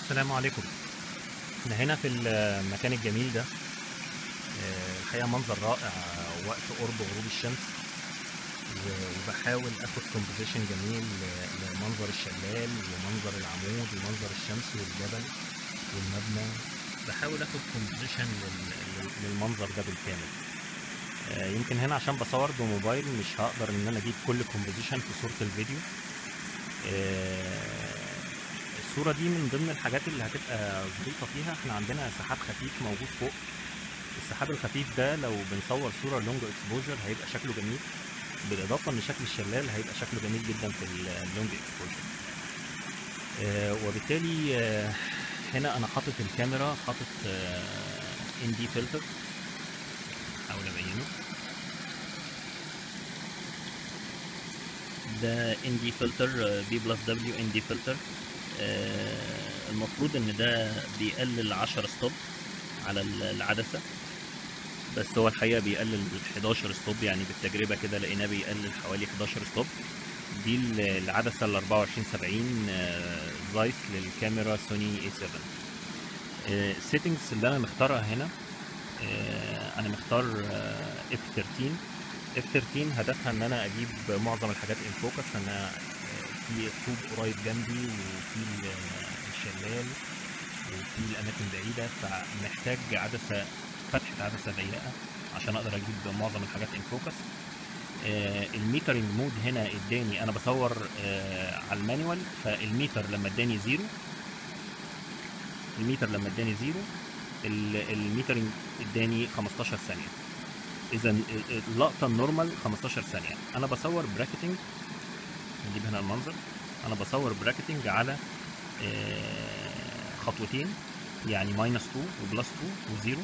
السلام عليكم احنا هنا في المكان الجميل ده آه، الحقيقة منظر رائع آه، وقت قرب غروب الشمس و- وبحاول اخد كومبوزيشن جميل ل- لمنظر الشلال ومنظر العمود ومنظر الشمس والجبل والمبنى بحاول اخد كومبوزيشن للمنظر ده بالكامل آه، يمكن هنا عشان بصور بموبايل مش هقدر ان انا اجيب كل كومبوزيشن في صورة الفيديو آه، الصورة دي من ضمن الحاجات اللي هتبقى ظريفة فيها احنا عندنا سحاب خفيف موجود فوق السحاب الخفيف ده لو بنصور صورة لونج اكسبوجر هيبقى شكله جميل بالاضافة ان شكل الشلال هيبقى شكله جميل جدا في اللونج اكسبوجر آه وبالتالي آه هنا انا حاطط الكاميرا حاطط ان دي فلتر احاول ابينه ده ان دي فلتر بي بلس دبليو ان دي فلتر المفروض ان ده بيقلل 10 ستوب على ال- العدسه بس هو الحقيقه بيقلل 11 ستوب يعني بالتجربه كده لقيناه بيقلل حوالي 11 ستوب دي ال- العدسه ال 2470 آه، زايس للكاميرا سوني اي 7 السيتنجز اللي انا مختارها هنا آه، انا مختار اف 13 اف 13 هدفها ان انا اجيب معظم الحاجات ان فوكس انا آه، في طوب قريب جنبي وفي ال- الشلال وفي الاماكن بعيده فمحتاج عدسه فتحه عدسه ضيقه عشان اقدر اجيب معظم الحاجات ان فوكس الميترنج مود هنا اداني انا بصور آه، على المانيوال فالميتر لما اداني زيرو الميتر لما اداني زيرو ال- الميترنج اداني 15 ثانيه اذا اللقطه النورمال 15 ثانيه انا بصور براكتنج نجيب هنا المنظر انا بصور براكتنج على آه، خطوتين يعني ماينس 2 وبلس 2 وزيرو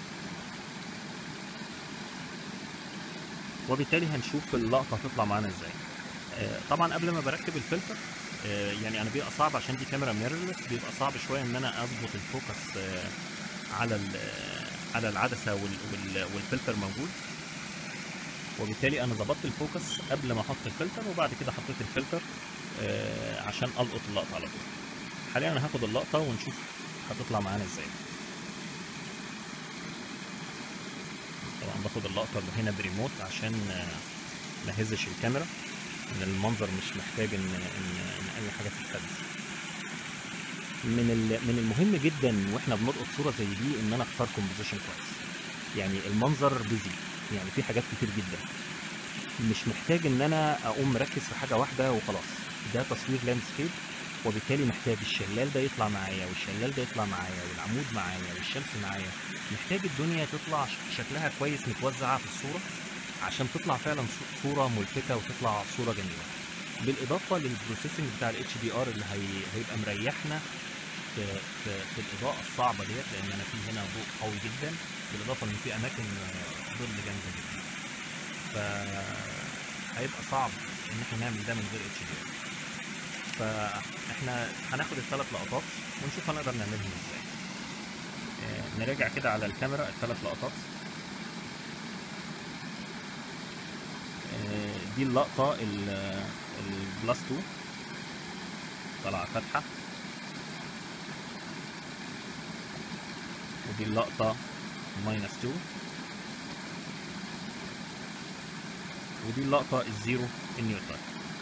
وبالتالي هنشوف اللقطه هتطلع معانا ازاي آه، طبعا قبل ما بركب الفلتر آه، يعني انا بيبقى صعب عشان دي كاميرا ميرلس بيبقى صعب شويه ان انا اظبط الفوكس آه، على ال- آه، على العدسه وال- وال- والفلتر موجود وبالتالي انا ظبطت الفوكس قبل ما احط الفلتر وبعد كده حطيت الفلتر آه، عشان القط اللقطه على طول حاليا انا هاخد اللقطه ونشوف هتطلع معانا ازاي طبعا باخد اللقطه اللي هنا بريموت عشان آه، ما اهزش الكاميرا ان المنظر مش محتاج ان ان, إن اي حاجه تتهز من ال- من المهم جدا واحنا بنلقط صوره زي دي ان انا اختار كومبوزيشن كويس يعني المنظر بيزي يعني في حاجات كتير جدا مش محتاج ان انا اقوم مركز في حاجه واحده وخلاص ده تصوير لاندسكيب وبالتالي محتاج الشلال ده يطلع معايا والشلال ده يطلع معايا والعمود معايا والشمس معايا محتاج الدنيا تطلع ش- شكلها كويس متوزعه في الصوره عشان تطلع فعلا ص- صوره ملفتة وتطلع صوره جميله بالاضافه للبروسيسنج بتاع الاتش دي ار اللي هي... هيبقى مريحنا في, في, في الاضاءه الصعبه ديت لان انا في هنا ضوء قوي جدا بالاضافه ان في اماكن آه، ظل جامده جدا ف هيبقى صعب ان احنا نعمل ده من غير اتش دي ار فاحنا هناخد الثلاث لقطات ونشوف هنقدر نعملهم ازاي آه، نراجع كده على الكاميرا الثلاث لقطات آه، دي اللقطة ال- البلس 2 طالعة فاتحة ودي اللقطة ماينس 2 ودي اللقطة الزيرو النيوترال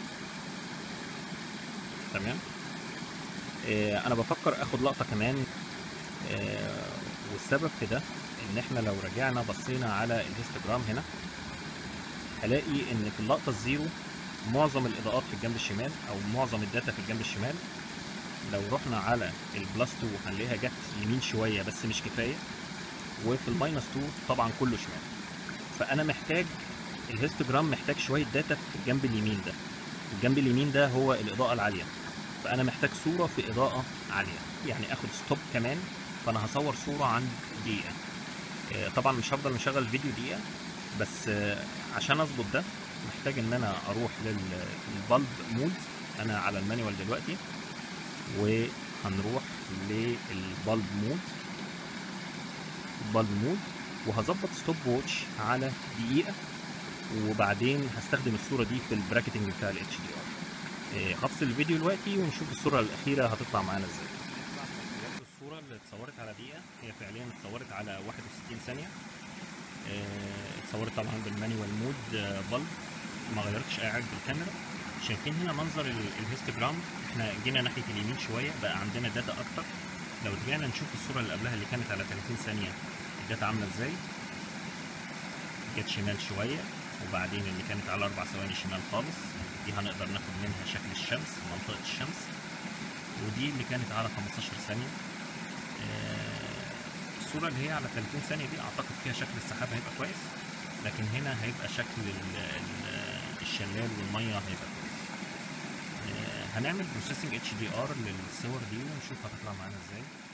تمام آه، انا بفكر اخد لقطة كمان آه، والسبب في ده ان احنا لو رجعنا بصينا على الهيستوجرام هنا هلاقي ان في اللقطة الزيرو معظم الاضاءات في الجنب الشمال او معظم الداتا في الجنب الشمال لو رحنا على البلس 2 هنلاقيها جت يمين شوية بس مش كفاية وفي الماينس 2 طبعا كله شمال فانا محتاج الهيستوجرام محتاج شوية داتا في الجنب اليمين ده الجنب اليمين ده هو الاضاءة العالية فانا محتاج صورة في اضاءة عالية يعني اخد ستوب كمان فانا هصور صورة عند دقيقة آه، طبعا مش هفضل مشغل الفيديو دقيقة بس آه، عشان اظبط ده محتاج ان انا اروح للبلب مود انا على المانيوال دلوقتي وهنروح للبلب مود البلب مود وهظبط ستوب ووتش على دقيقة وبعدين هستخدم الصورة دي في البراكتنج بتاع الاتش دي ار هفصل الفيديو دلوقتي ونشوف الصورة الأخيرة هتطلع معانا ازاي اتصورت على دقيقة هي فعليا اتصورت على 61 ثانية آه، اتصورت طبعا بالمانيوال مود آه، بلب ما غيرتش اي حاجة بالكاميرا شايفين هنا منظر ال- الهيستوجرام احنا جينا ناحية اليمين شوية بقى عندنا داتا اكتر لو رجعنا نشوف الصورة اللي قبلها اللي كانت على 30 ثانية الداتا عاملة ازاي جت شمال شوية وبعدين اللي كانت على أربع ثواني شمال خالص دي هنقدر ناخد منها شكل الشمس منطقة الشمس ودي اللي كانت على 15 ثانية آه، الصورة اللي هي على 30 ثانية دي أعتقد فيها شكل السحاب هيبقى كويس لكن هنا هيبقى شكل ال- ال- الشلال والمية هيبقى كويس آه، هنعمل بروسيسنج اتش دي ار للصور دي ونشوف هتطلع معانا ازاي